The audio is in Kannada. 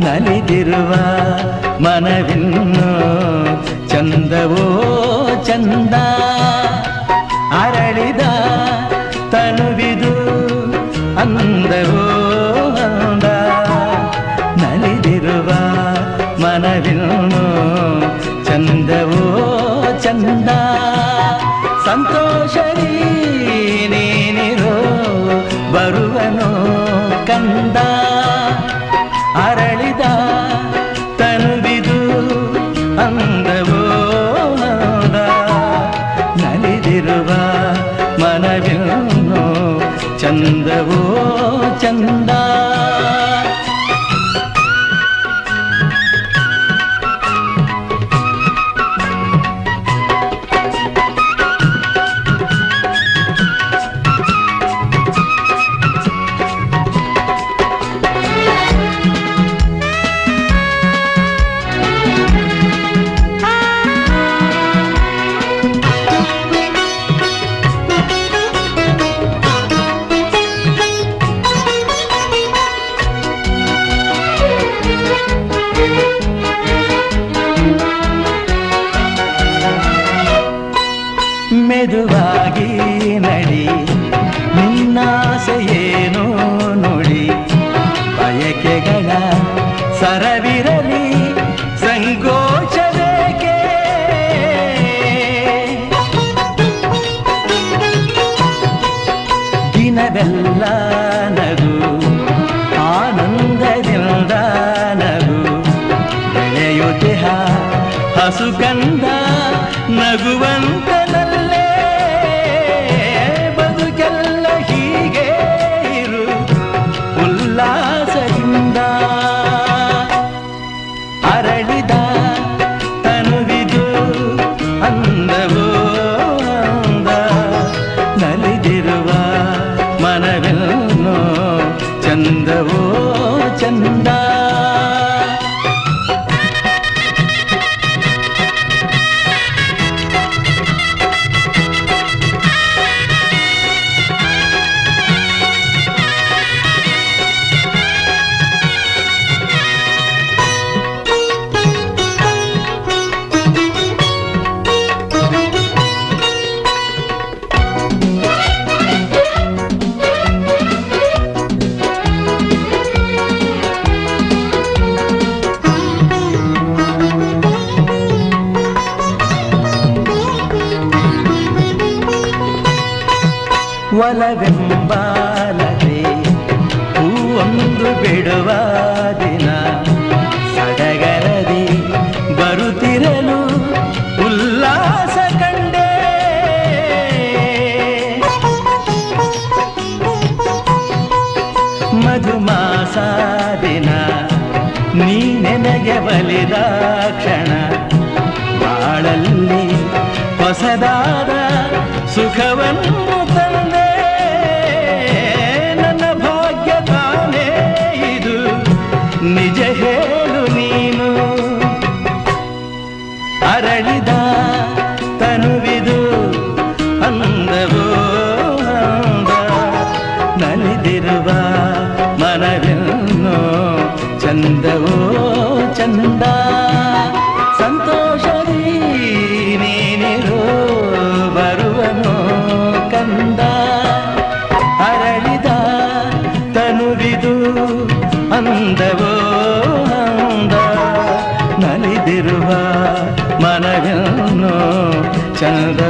ನಲಿದಿರುವ ಮನವಿನ್ನು ಚಂದವೋ ಚಂದ ಅರಳಿದ ತನುವಿದು ಅಂದವೋ ಅಂದ ನಲಿದಿರುವ ಮನವಿನ್ನು ಚಂದವೋ ಚಂದ ಸಂತೋಷರಿ ನೀನಿರೋ ಬರುವನೋ ಕಂದ ಅರಳಿದ ತನುವಿದು ಅಂದವೋ ಅಂದ ನಲಿದಿರುವ ಮನವಿನ್ನು ಚಂದವೋ ಚಂದ ಮೆದುವಾಗಿ ನಡಿ ನಿನ್ನಾಸೆಯೇನೋ ನುಡಿ ಬಯಕೆಗಳ ಸರವಿರಲಿ ಸಂಕೋಚಬೇಕೆ ದಿನವೆಲ್ಲ ನಗು ಆನಂದದಿಂದ ನಗು ಬೆಳೆಯುತ್ತಿಹ ಹಸುಗಂಧ ನಗುವಂತನಲ್ಲೇ ಬದುಕೆಲ್ಲ ಹೀಗೆ ಇರು ಉಲ್ಲಾಸದಿಂದ ಅರಳಿದ ತನುವಿದು ಅಂದವೋ ಅಂದ ನಲಿದಿರುವ ಮನವೆಲ್ಲೋ ಚಂದವೋ ಚಂದ ಒಲವೆಂಬಾಲದೆ ಹೂವೊಂದು ಬಿಡುವ ದಿನ ಸಡಗರದಿ ಬರುತ್ತಿರಲು ಉಲ್ಲಾಸ ಕಂಡೆ ಮಧುಮಾಸ ದಿನ ನೀ ನೆನಗೆ ಬಲಿದ ಕ್ಷಣ ಬಾಳಲ್ಲಿ ಹೊಸದಾದ ಸುಖವನ್ನು ತಂದೆ ನನ್ನ ಭಾಗ್ಯ ತಾನೇ ಇದು ನಿಜ ಹೇಳು ನೀನು ಅರಳಿದ ತನುವಿದು ಅಂದವೋ ಅಂದ ನಲಿದಿರುವ ಮನವೆನ್ನೋ ಚಂದವೋ ಚಂದ ಸಂತೋಷದಿ ನೀನಿರೋ ಬರುವನೋ ಕಂದ ಅರಳಿದ ತನುವಿದು ಅಂದವೋ ಅಂದ ನಲಿದಿರುವ ಮನವೆನ್ನೋ ಚಂದ